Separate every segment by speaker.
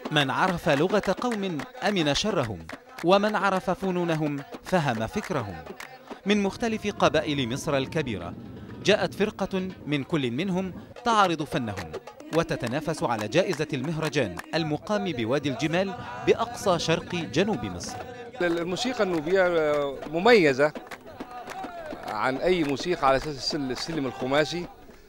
Speaker 1: من عرف لغة قوم أمن شرهم ومن عرف فنونهم فهم فكرهم من مختلف قبائل مصر الكبيرة جاءت فرقة من كل منهم تعرض فنهم وتتنافس على جائزة المهرجان المقام بوادي الجمال بأقصى شرق جنوب مصر
Speaker 2: الموسيقى النوبية مميزة عن أي موسيقى على أساس السلم الخماسي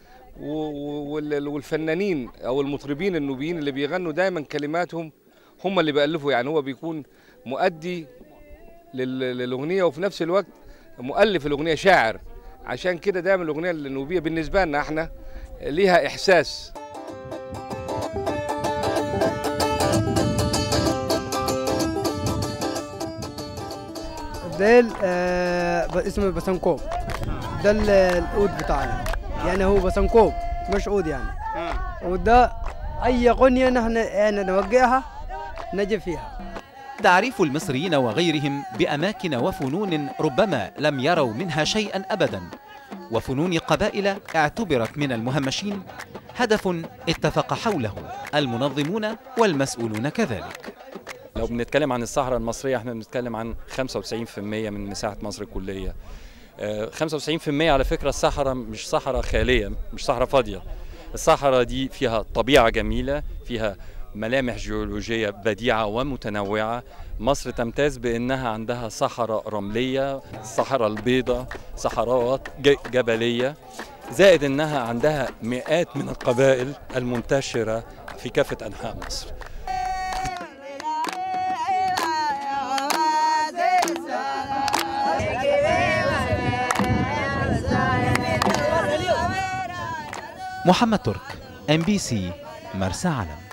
Speaker 2: والفنانين أو المطربين النوبيين اللي بيغنوا دايما كلماتهم هم اللي بيألفوا يعني هو بيكون مؤدي للأغنية وفي نفس الوقت مؤلف الأغنية شاعر عشان كده دايما الأغنية النوبية بالنسبة لنا احنا ليها إحساس
Speaker 3: ديل آه اسمه بسنكوب ده العود بتاعنا يعني هو بسنكوب مش عود يعني وده اي اغنيه نحن يعني نوقعها نجي فيها
Speaker 1: تعريف المصريين وغيرهم باماكن وفنون ربما لم يروا منها شيئا ابدا وفنون قبائل اعتبرت من المهمشين هدف اتفق حوله المنظمون والمسؤولون كذلك
Speaker 4: لو بنتكلم عن الصحراء المصرية احنا بنتكلم عن 95% من مساحة مصر الكلية 95% على فكرة الصحراء مش صحراء خالية مش صحراء فاضية الصحراء دي فيها طبيعة جميلة فيها ملامح جيولوجية بديعة ومتنوعة مصر تمتاز بأنها عندها صحراء رملية صحراء البيضاء صحراوات جبلية زائد أنها عندها مئات من القبائل المنتشرة في كافة أنحاء مصر
Speaker 1: محمد ترك ام بي سي مرسى علم